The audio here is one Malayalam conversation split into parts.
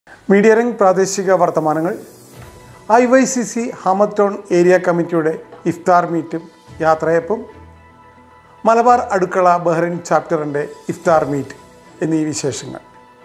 മീഡിയ രംഗ് പ്രാദേശിക വർത്തമാനങ്ങൾ I Y C C Hamad Town area കമ്മിറ്റിയുടെ ഇഫ്താർ മീറ്റും യാത്രയപ്പും മലബാർ അടുക്കള ബഹ്റിൻ ചാപ്റ്ററിൻ്റെ ഇഫ്താർ മീറ്റ് എന്നീ വിശേഷങ്ങൾ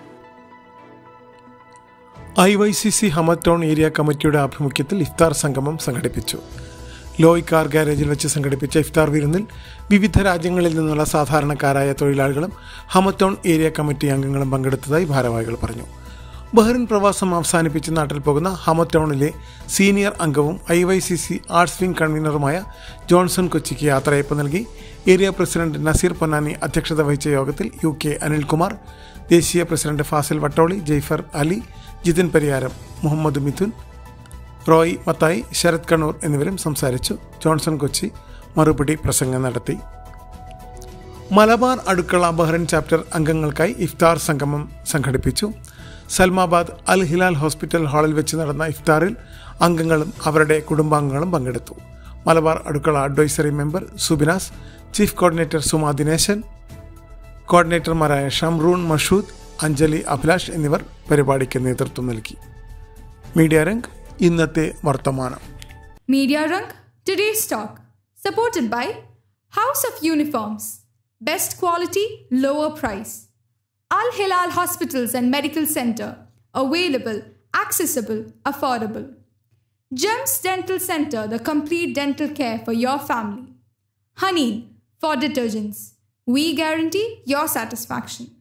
I Y C C Hamad Town area കമ്മിറ്റിയുടെ ആഭിമുഖ്യത്തിൽ ഇഫ്താർ സംഗമം സംഘടിപ്പിച്ചു ലോയ് കാർ ഗാരേജിൽ വെച്ച് സംഘടിപ്പിച്ച ഇഫ്താർ വിരുന്നിൽ വിവിധ രാജ്യങ്ങളിൽ നിന്നുള്ള സാധാരണക്കാരായ തൊഴിലാളികളും ഹമത്തോൺ ഏരിയ കമ്മിറ്റി അംഗങ്ങളും പങ്കെടുത്തതായി ഭാരവാഹികൾ പറഞ്ഞു ബഹ്റിൻ പ്രവാസം അവസാനിപ്പിച്ച് നാട്ടിൽ പോകുന്ന ഹമത്തോണിലെ സീനിയർ അംഗവും I Y C C arts wing കൺവീനറുമായ ജോൺസൺ കൊച്ചിക്ക് യാത്രയപ്പ് നൽകി ഏരിയ പ്രസിഡന്റ് നസീർ പൊന്നാനി അധ്യക്ഷത വഹിച്ച യോഗത്തിൽ യു കെ അനിൽകുമാർ ദേശീയ പ്രസിഡന്റ് ഫാസിൽ വട്ടോളി ജയ്ഫർ അലി ജിതിൻ പരിയാരം മുഹമ്മദ് മിഥുൻ റോയ് മത്തായി ശരത് കണ്ണൂർ എന്നിവരും സംസാരിച്ചു ജോൺസൺ കൊച്ചി മറുപടി പ്രസംഗം നടത്തി മലബാർ അടുക്കള ബഹ്റിൻ ചാപ്റ്റർ അംഗങ്ങൾക്കായി ഇഫ്താർ സംഗമം സംഘടിപ്പിച്ചു സൽമാബാദ് അൽ ഹിലാൽ ഹോസ്പിറ്റൽ ഹാളിൽ വെച്ച് നടന്ന ഇഫ്താറിൽ അംഗങ്ങളും അവരുടെ കുടുംബാംഗങ്ങളും പങ്കെടുത്തു Malabar Adukkala advisory member Subinas chief coordinator Suma Dineshan കോർഡിനേറ്റർമാരായ ഷംറൂൺ മഷൂദ് അഞ്ജലി അഭിലാഷ് എന്നിവർ പരിപാടിക്ക് നേതൃത്വം നൽകി മീഡിയ രംഗ് ഇന്നത്തെ വർത്തമാനം Media Rang, today's talk, supported by House of Uniforms, best quality, lower price. Al Hilal Hospitals and Medical Center, available, accessible, affordable. Gems Dental Center, the complete dental care for your family. Honey for detergents. We guarantee your satisfaction.